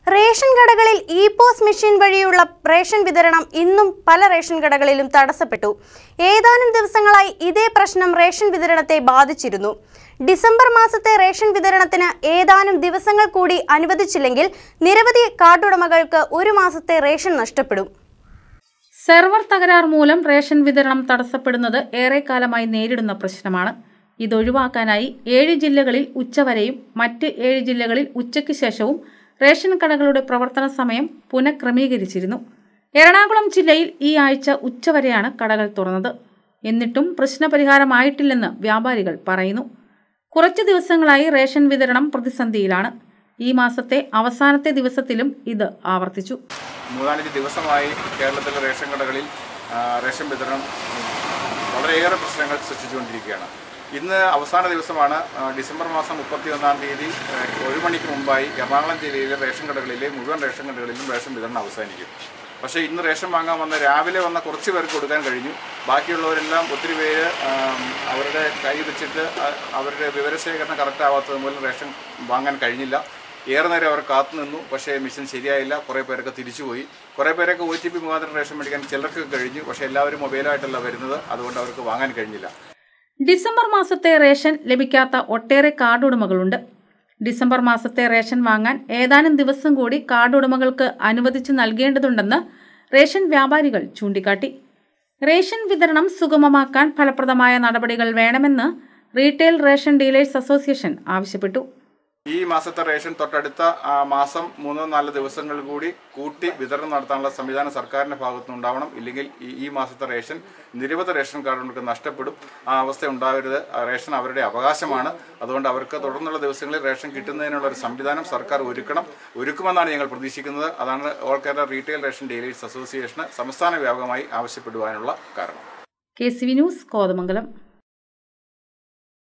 ration കടകളിൽ e pos machine വഴിയുള്ള ration വിതരണം ഇന്നും പല റേഷൻ കടകളിലും തടസ്സപ്പെട്ടു ഏതാനും ദിവസങ്ങളായി ഇതേ പ്രശ്നം റേഷൻ വിതരണത്തെ ബാധിച്ചിരുന്നു ഡിസംബർ മാസത്തെ റേഷൻ വിതരണത്തിന് ഏതാനും ദിവസങ്ങൾ കൂടി അനുവദിച്ചില്ലെങ്കിൽ നിരവധി കാർഡുടമകൾക്ക് ഒരു മാസത്തെ റേഷൻ നഷ്ടപ്പെടും സെർവർ തകരാർ മൂലം റേഷൻ വിതരണം തടസ്സപ്പെടുന്നത് ഏറെക്കാലമായി നേരിടുന്ന പ്രശ്നമാണ് ഇതൊഴിവാക്കാനായി ഏഴ് ജില്ലകളിൽ ഉച്ചവരെയും മറ്റ് ഏഴ് ജില്ലകളിൽ ഉച്ചയ്ക്ക് ശേഷവും റേഷൻ കടകളുടെ പ്രവർത്തന സമയം പുനഃക്രമീകരിച്ചിരുന്നു എറണാകുളം ജില്ലയിൽ ഈ ആഴ്ച ഉച്ചവരെയാണ് കടകൾ തുറന്നത് എന്നിട്ടും പ്രശ്നപരിഹാരമായിട്ടില്ലെന്ന് വ്യാപാരികൾ പറയുന്നു കുറച്ചു ദിവസങ്ങളായി റേഷൻ വിതരണം പ്രതിസന്ധിയിലാണ് ഈ മാസത്തെ അവസാനത്തെ ദിവസത്തിലും ഇത് ആവർത്തിച്ചു മൂന്നാലഞ്ച് ദിവസമായി കേരളത്തിലെ റേഷൻ കടകളിൽ ആ, റേഷൻ വിതരണം വളരെയേറെ പ്രശ്നങ്ങൾ സൃഷ്ടിച്ചുകൊണ്ടിരിക്കുകയാണ് ഇന്ന് അവസാന ദിവസമാണ് ആ, ഡിസംബർ മാസം മുപ്പത്തി ഒന്നാം തീയതി ആ, ഒരു മണിക്ക് മുമ്പായി എറണാകുളം ജില്ലയിലെ റേഷൻ കടകളിലെ മുഴുവൻ റേഷൻ കടകളിലും റേഷൻ വിതരണം അവസാനിക്കും പക്ഷേ ഇന്ന് റേഷൻ വാങ്ങാൻ വന്ന രാവിലെ വന്ന കുറച്ച് പേർക്ക് കൊടുക്കാൻ കഴിഞ്ഞു ബാക്കിയുള്ളവരെല്ലാം ഒത്തിരി പേര് ആം, അവരുടെ കൈ വെച്ചിട്ട് അ- അവരുടെ വിവരശേഖരണം കറക്റ്റ് ആവാത്തത് മൂലം റേഷൻ വാങ്ങാൻ കഴിഞ്ഞില്ല ഏറെ നേരം അവർ കാത്തു നിന്നു പക്ഷേ മിഷൻ ശരിയായില്ല കുറേ പേരൊക്കെ തിരിച്ചുപോയി കുറേ പേരൊക്കെ ഒ ടി പി മുഖാന്തരം റേഷൻ മേടിക്കാൻ ചിലർക്ക് കഴിഞ്ഞു പക്ഷേ എല്ലാവരും മൊബൈലായിട്ടല്ല വരുന്നത് അതുകൊണ്ട് അവർക്ക് വാങ്ങാൻ കഴിഞ്ഞില്ല ഡിസംബർ മാസത്തെ റേഷൻ ലഭിക്കാത്ത ഒട്ടേറെ കാർഡ് ഉടമകളുണ്ട് ഡിസംബർ മാസത്തെ റേഷൻ വാങ്ങാൻ ഏതാനും ദിവസം കൂടി കാർഡ് ഉടമകൾക്ക് അനുവദിച്ചു നൽകേണ്ടതുണ്ടെന്ന് റേഷൻ വ്യാപാരികൾ ചൂണ്ടിക്കാട്ടി റേഷൻ വിതരണം സുഗമമാക്കാൻ ഫലപ്രദമായ നടപടികൾ വേണമെന്ന് റീറ്റെയിൽ റേഷൻ ഡീലേഴ്സ് അസോസിയേഷൻ ആവശ്യപ്പെട്ടു ഈ മാസത്തെ റേഷൻ തൊട്ടടുത്ത ആ, മാസം മൂന്നോ നാലോ ദിവസങ്ങൾ കൂടി കൂട്ടി വിതരണം നടത്താനുള്ള സംവിധാനം സർക്കാരിന്റെ ഭാഗത്തുനിന്ന് ഉണ്ടാവണം ഇല്ലെങ്കിൽ ഈ ഈ മാസത്തെ റേഷൻ നിരവധി റേഷൻ കാർഡുകൾക്ക് നഷ്ടപ്പെടും ആ അവസ്ഥ ഉണ്ടാവരുത് ആ റേഷൻ അവരുടെ അവകാശമാണ് അതുകൊണ്ട് അവർക്ക് തുടർന്നുള്ള ദിവസങ്ങളിൽ റേഷൻ കിട്ടുന്നതിനുള്ള ഒരു സംവിധാനം സർക്കാർ ഒരുക്കണം ഒരുക്കുമെന്നാണ് ഞങ്ങൾ പ്രതീക്ഷിക്കുന്നത് അതാണ് all Kerala retail ration dealers അസോസിയേഷന് സംസ്ഥാന വ്യാപകമായി ആവശ്യപ്പെടുവാനുള്ള കാരണം K C V news Kothamangalam